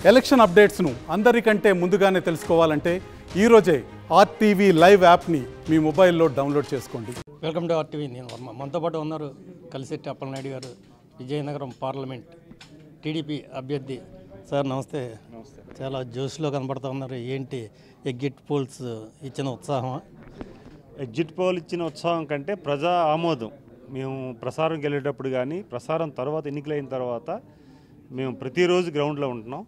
election అప్డేట్స్ను అందరికంటే ముందుగానే తెలుసుకోవాలంటే ఈరోజే ఆర్టీవీ లైవ్ యాప్ని మీ మొబైల్లో డౌన్లోడ్ చేసుకోండి వెల్కమ్ టు ఆర్టీవీ నేను వర్మ మనతో పాటు ఉన్నారు కలిశెట్టి అప్పలనాయుడు గారు విజయనగరం పార్లమెంట్ టీడీపీ అభ్యర్థి సార్ నమస్తే నమస్తే చాలా జోష్లో కనబడుతూ ఉన్నారు ఏంటి ఎగ్జిట్ పోల్స్ ఇచ్చిన ఉత్సాహమా ఎగ్జిట్ పోల్ ఇచ్చిన ఉత్సాహం కంటే ప్రజా ఆమోదం మేము ప్రసారం వెళ్ళేటప్పుడు కానీ ప్రసారం తర్వాత ఎన్నికలైన తర్వాత మేము ప్రతిరోజు గ్రౌండ్లో ఉంటున్నాం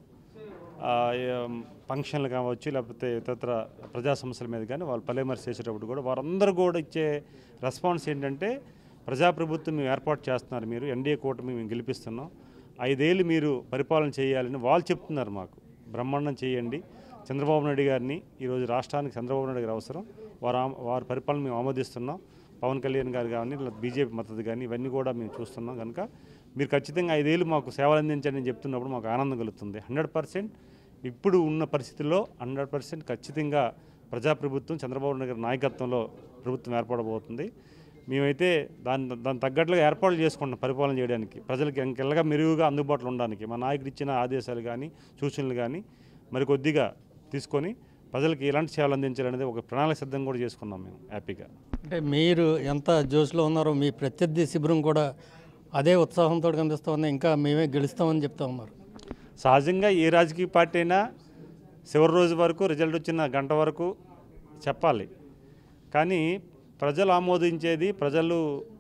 ఆ, ఏం, ఫంక్షన్లు కావచ్చు లేకపోతే ఇతర ప్రజా సమస్యల మీద కానీ వాళ్ళు పలేమర్స్ చేసేటప్పుడు కూడా వారందరూ కూడా ఇచ్చే రెస్పాన్స్ ఏంటంటే ప్రజాప్రభుత్వం మేము ఏర్పాటు చేస్తున్నారు మీరు ఎన్డీఏ కూటమి మేము గెలిపిస్తున్నాం ఐదేళ్ళు మీరు పరిపాలన చేయాలని వాళ్ళు చెప్తున్నారు మాకు బ్రహ్మాండం చేయండి చంద్రబాబు నాయుడు గారిని ఈరోజు రాష్ట్రానికి చంద్రబాబు నాయుడు గారు అవసరం వారు ఆమ- వారి పరిపాలన మేము ఆమోదిస్తున్నాం పవన్ కళ్యాణ్ గారు కానీ లేదా బీజేపీ మద్దతు కానీ ఇవన్నీ కూడా మేము చూస్తున్నాం కనుక మీరు ఖచ్చితంగా ఐదేళ్ళు మాకు సేవలు అందించండి అని చెప్తున్నప్పుడు మాకు ఆనందం కలుగుతుంది హండ్రెడ్ పర్సెంట్ ఇప్పుడు ఉన్న పరిస్థితుల్లో హండ్రెడ్ పర్సెంట్ ఖచ్చితంగా ప్రజాప్రభుత్వం చంద్రబాబు నాయుడు గారి నాయకత్వంలో ప్రభుత్వం ఏర్పడబోతుంది మేమైతే దాని దాని తగ్గట్లుగా ఏర్పాట్లు చేసుకుంటున్నాం పరిపాలన చేయడానికి ప్రజలకి ఇంకెల్లగా మెరుగుగా అందుబాటులో ఉండడానికి మా నాయకుడు ఇచ్చిన ఆదేశాలు కానీ సూచనలు కానీ మరి కొద్దిగా తీసుకొని ప్రజలకి ఎలాంటి సేవలు అందించాలనేది ఒక ప్రణాళిక సిద్ధం కూడా చేసుకున్నాం మేము హ్యాపీగా అంటే మీరు ఎంత జోష్లో ఉన్నారో మీ ప్రత్యర్థి శిబిరం కూడా అదే ఉత్సాహంతో కనిపిస్తూ ఉంది ఇంకా మేమే గెలుస్తామని చెప్తా ఉన్నారు సహజంగా ఏ రాజకీయ పార్టీ అయినా చివరి రోజు వరకు రిజల్ట్ వచ్చిన గంట వరకు చెప్పాలి కానీ ప్రజలు ఆమోదించేది ప్రజలు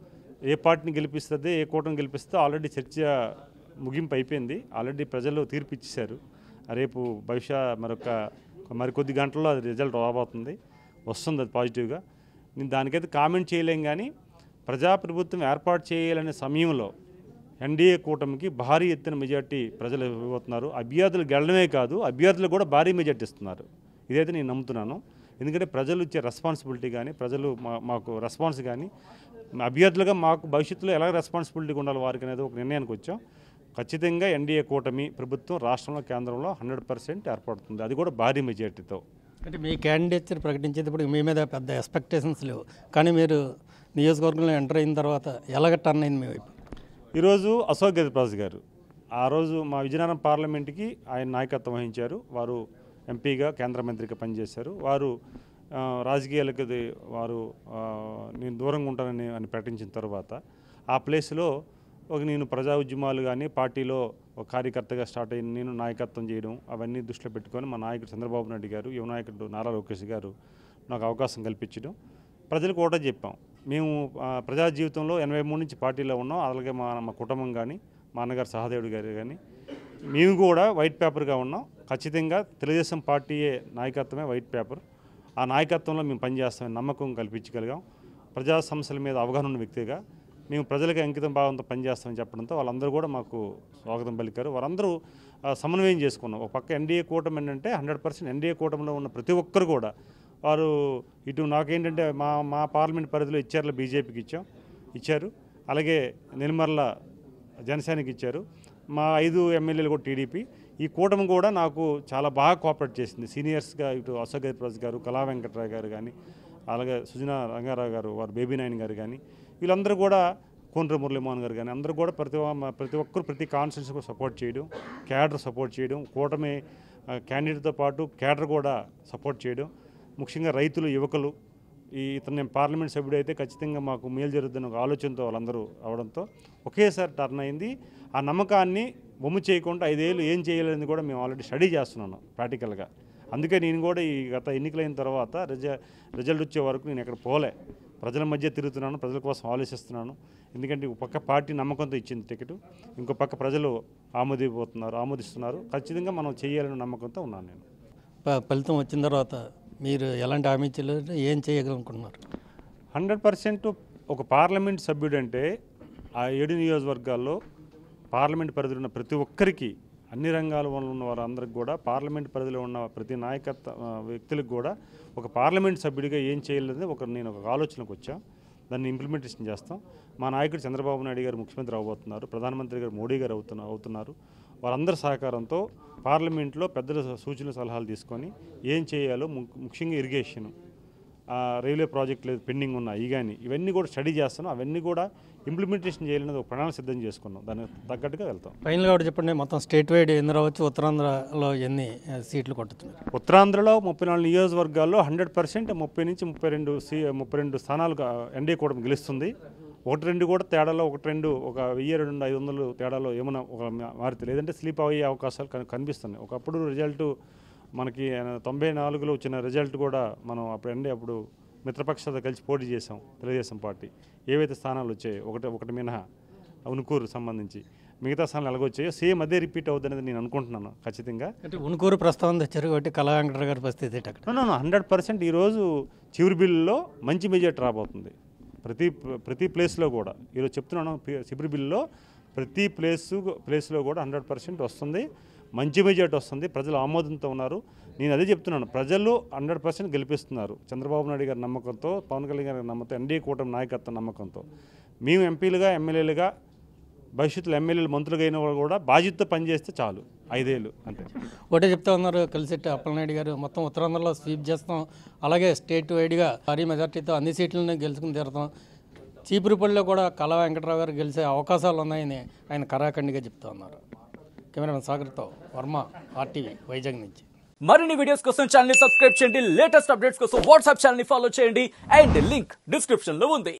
ఏ పార్టీని గెలిపిస్తుంది ఏ కూటమి గెలిపిస్తే ఆల్రెడీ చర్చ ముగింపు అయిపోయింది ఆల్రెడీ ప్రజలు తీర్పు ఇచ్చేశారు రేపు భవిష్య మరొక మరికొద్ది గంటల్లో అది రిజల్ట్ రాబోతుంది వస్తుంది అది పాజిటివ్గా నేను దానికైతే కామెంట్ చేయలేం కానీ ప్రజాప్రభుత్వం ఏర్పాటు చేయాలనే సమయంలో ఎన్డీఏ కూటమికి భారీ ఎత్తున మెజార్టీ ప్రజలు ఇవ్వబోతున్నారు అభ్యర్థులు గెలడమే కాదు అభ్యర్థులు కూడా భారీ మెజార్టీ ఇస్తున్నారు ఇదైతే నేను నమ్ముతున్నాను ఎందుకంటే ప్రజలు ఇచ్చే రెస్పాన్సిబిలిటీ కానీ ప్రజలు మా- మాకు రెస్పాన్స్ కానీ మా అభ్యర్థులుగా మాకు భవిష్యత్తులో ఎలా రెస్పాన్సిబిలిటీ ఉండాలి వారికి అనేది ఒక నిర్ణయానికి వచ్చాం ఖచ్చితంగా ఎన్డీఏ కూటమి ప్రభుత్వం రాష్ట్రంలో కేంద్రంలో హండ్రెడ్ పర్సెంట్ ఏర్పడుతుంది అది కూడా భారీ మెజార్టీతో అంటే మీ క్యాండిడేచర్ ప్రకటించేటప్పుడు మీ మీద పెద్ద ఎక్స్పెక్టేషన్స్ లేవు కానీ మీరు నియోజకవర్గంలో ఎంటర్ అయిన తర్వాత ఎలాగ టర్న్ అయింది మీ వైపు ఈరోజు అశోక్ గజప్రాజ్ గారు ఆ రోజు మా విజయనగరం పార్లమెంట్కి ఆయన నాయకత్వం వహించారు వారు ఎంపీగా కేంద్ర మంత్రిగా పనిచేశారు వారు ఆ, రాజకీయాలకు ఇది వారు ఆ, నేను దూరంగా ఉంటానని అని ప్రకటించిన తర్వాత ఆ ప్లేస్లో ఒక నేను ప్రజా ఉద్యమాలు కానీ పార్టీలో ఒక కార్యకర్తగా స్టార్ట్ అయిన నేను నాయకత్వం చేయడం అవన్నీ దృష్టిలో పెట్టుకొని మా నాయకుడు చంద్రబాబు నాయుడు గారు యువ నాయకుడు నారా లోకేష్ గారు నాకు అవకాశం కల్పించడం ప్రజలకు ఒకటే చెప్పాం మేము ఆ, ప్రజా జీవితంలో ఎనభై మూడు నుంచి పార్టీలో ఉన్నాం అలాగే మా మా కుటుంబం కానీ మా అన్నగారు సహదేవుడు గారు కానీ మేము కూడా వైట్ పేపర్గా ఉన్నాం ఖచ్చితంగా తెలుగుదేశం పార్టీయే నాయకత్వమే వైట్ పేపర్ ఆ నాయకత్వంలో మేము పనిచేస్తామని నమ్మకం కల్పించగలిగాం ప్రజా సమస్యల మీద అవగాహన ఉన్న వ్యక్తిగా మేము ప్రజలకు అంకితం భావంతో పనిచేస్తామని చెప్పడంతో వాళ్ళందరూ కూడా మాకు స్వాగతం పలికారు వారందరూ ఆ, సమన్వయం చేసుకున్నాం ఒక పక్క ఎన్డీఏ కూటమి ఏంటంటే హండ్రెడ్ పర్సెంట్ ఎన్డీఏ కూటమిలో ఉన్న ప్రతి ఒక్కరు కూడా వారు ఇటు నాకేంటంటే మా మా పార్లమెంట్ పరిధిలో ఇచ్చారులో బీజేపీకి ఇచ్చాం ఇచ్చారు అలాగే నిర్మల్ల జనసేనకి ఇచ్చారు మా ఐదు ఎమ్మెల్యేలు కూడా టీడీపీ ఈ కూటమి కూడా నాకు చాలా బాగా కోఆపరేట్ చేసింది సీనియర్స్గా ఇటు అశోక్ గజప్రసాద్ గారు కళా వెంకట్రావు గారు కానీ అలాగే సుజనా రంగారావు గారు వారు బేబీ నాయన్ గారు కానీ వీళ్ళందరూ కూడా కోండ్ర మురళీమోహన్ గారు కానీ అందరూ కూడా ప్రతి ఒ- ప్రతి ఒక్కరు ప్రతి కాన్స్టిట్యూన్సీ కూడా సపోర్ట్ చేయడం క్యాడర్ సపోర్ట్ చేయడం కూటమి ఆ, క్యాండిడేట్తో పాటు క్యాడర్ కూడా సపోర్ట్ చేయడం ముఖ్యంగా రైతులు యువకులు ఈ ఇతను నేను పార్లమెంట్ సభ్యుడు అయితే ఖచ్చితంగా మాకు మేలు జరుగుతున్న ఒక ఆలోచనతో వాళ్ళందరూ అవడంతో ఒకేసారి టర్న్ అయింది ఆ నమ్మకాన్ని బొమ్ము చేయకుండా ఐదేళ్ళు ఏం చేయాలని కూడా మేము ఆల్రెడీ స్టడీ చేస్తున్నాను ప్రాక్టికల్గా అందుకే నేను కూడా ఈ గత ఎన్నికలైన తర్వాత రిజ రిజల్ట్ వచ్చే వరకు నేను ఎక్కడ పోలే ప్రజల మధ్య తిరుగుతున్నాను ప్రజల కోసం ఆలోచిస్తున్నాను ఎందుకంటే ఒక పక్క పార్టీ నమ్మకంతో ఇచ్చింది టికెట్ ఇంకో పక్క ప్రజలు ఆమోదిపోతున్నారు ఆమోదిస్తున్నారు ఖచ్చితంగా మనం చేయాలనే నమ్మకంతో ఉన్నాను నేను ప- ఫలితం వచ్చిన తర్వాత మీరు ఎలాంటి హామీ ఇచ్చలేదు ఏం చేయగలనుకుంటున్నారు హండ్రెడ్ పర్సెంట్ ఒక పార్లమెంట్ సభ్యుడు అంటే ఆ ఏడు నియోజకవర్గాల్లో పార్లమెంట్ పరిధిలో ఉన్న ప్రతి ఒక్కరికి అన్ని రంగాల వల్ల ఉన్న వారందరికి కూడా పార్లమెంట్ పరిధిలో ఉన్న ప్రతి నాయకత్వ ఆ, వ్యక్తులకు కూడా ఒక పార్లమెంట్ సభ్యుడిగా ఏం చేయలేదు ఒక నేను ఒక ఆలోచనకు వచ్చా దాన్ని ఇంప్లిమెంటేషన్ చేస్తాం మా నాయకుడు చంద్రబాబు నాయుడు గారు ముఖ్యమంత్రి అవబోతున్నారు ప్రధానమంత్రి గారు మోడీ గారు అవుతున్న అవుతున్నారు వారందరి సహకారంతో పార్లమెంట్లో పెద్దల సూచనలు సలహాలు తీసుకొని ఏం చేయాలో ము- ముఖ్యంగా ఇరిగేషన్ ఆ, రైల్వే ప్రాజెక్టులు పెండింగ్ ఉన్నాయి కానీ ఇవన్నీ కూడా స్టడీ చేస్తున్నాం అవన్నీ కూడా ఇంప్లిమెంటేషన్ చేయాలనేది ఒక ప్రణాళిక సిద్ధం చేసుకున్నాం దానికి తగ్గట్టుగా వెళ్తాం ఫైనల్గా ఒకటి చెప్పండి మొత్తం స్టేట్ వైడ్ ఎన్ని రావచ్చు ఉత్తరాంధ్రలో ఎన్ని ఆ, సీట్లు కొట్టుతున్నారు ఉత్తరాంధ్రలో ముప్పై నాలుగు నియోజకవర్గాల్లో హండ్రెడ్ పర్సెంట్ ముప్పై నుంచి ముప్పై రెండు సీ ముప్పై రెండు స్థానాలు ఎన్డీఏ కూడా గెలుస్తుంది ఒకటి రెండు కూడా తేడాలో ఒకటి రెండు ఒక వెయ్యి రెండు ఐదు వందలు తేడాలో ఏమైనా ఒక మారితే లేదంటే స్లీప్ అయ్యే అవకాశాలు కన్- కనిపిస్తున్నాయి ఒకప్పుడు రిజల్ట్ మనకి ఆ, తొంభై నాలుగులో వచ్చిన రిజల్ట్ కూడా మనం అప్పుడు ఎండే అప్పుడు మిత్రపక్షాలతో కలిసి పోటీ చేసాం తెలుగుదేశం పార్టీ ఏవైతే స్థానాలు వచ్చాయో ఒకటి ఒకటి మినహా ఉనుకూరు సంబంధించి మిగతా స్థానాలు ఎలాగొచ్చాయో సేమ్ అదే రిపీట్ అవుతుందనేది నేను అనుకుంటున్నాను ఖచ్చితంగా అంటే ఉనుకూరు ప్రస్తావన తెచ్చారు కాబట్టి కళా వెంకటరావు గారి పరిస్థితి ఏంటి అక్కడ నో హండ్రెడ్ పర్సెంట్ ఈరోజు చివరి బిల్లులో మంచి మెజార్టీ రాబోతుంది ప్రతి ప్రతి ప్లేస్లో కూడా ఈరోజు చెప్తున్నాను పి- చివరి బిల్లులో ప్రతి ప్లేస్ ప్లేస్లో కూడా హండ్రెడ్ పర్సెంట్ వస్తుంది మంచి మెజార్టీ వస్తుంది ప్రజలు ఆమోదంతో ఉన్నారు నేను అదే చెప్తున్నాను ప్రజలు హండ్రెడ్ పర్సెంట్ గెలిపిస్తున్నారు చంద్రబాబు నాయుడు గారి నమ్మకంతో పవన్ కళ్యాణ్ గారి నమ్మకంతో ఎన్డీఏ కూటమి నాయకత్వ నమ్మకంతో మేము ఎంపీలుగా ఎమ్మెల్యేలుగా భవిష్యత్తులో ఎమ్మెల్యేలు మంత్రులుగా అయిన వాళ్ళు కూడా బాధ్యతతో పనిచేస్తే చాలు ఐదేళ్ళు అంతే ఒకటే చెప్తా ఉన్నారు కలిసెట్టి అప్పలనాయుడు గారు మొత్తం ఉత్తరాంధ్రలో స్వీప్ చేస్తాం అలాగే స్టేట్ వైడ్గా భారీ మెజార్టీతో అన్ని సీట్లను గెలుచుకుని తీరుతాం చీపురుపల్లిలో కూడా కళా వెంకటరావు గారు గెలిచే అవకాశాలు ఉన్నాయని ఆయన కరాఖండిగా చెప్తా ఉన్నారు కెమెరామెన్ సాగర్తో వర్మ ఆర్టీవీ వైజాగ్ నుంచి మరిన్ని వీడియోస్ కోసం ఛానల్ ని సబ్స్క్రైబ్ చేయండి లేటెస్ట్ అప్డేట్స్ కోసం వాట్సాప్ ఛానల్ ని ఫాలో చేయండి అండ్ లింక్ డిస్క్రిప్షన్ లో ఉంది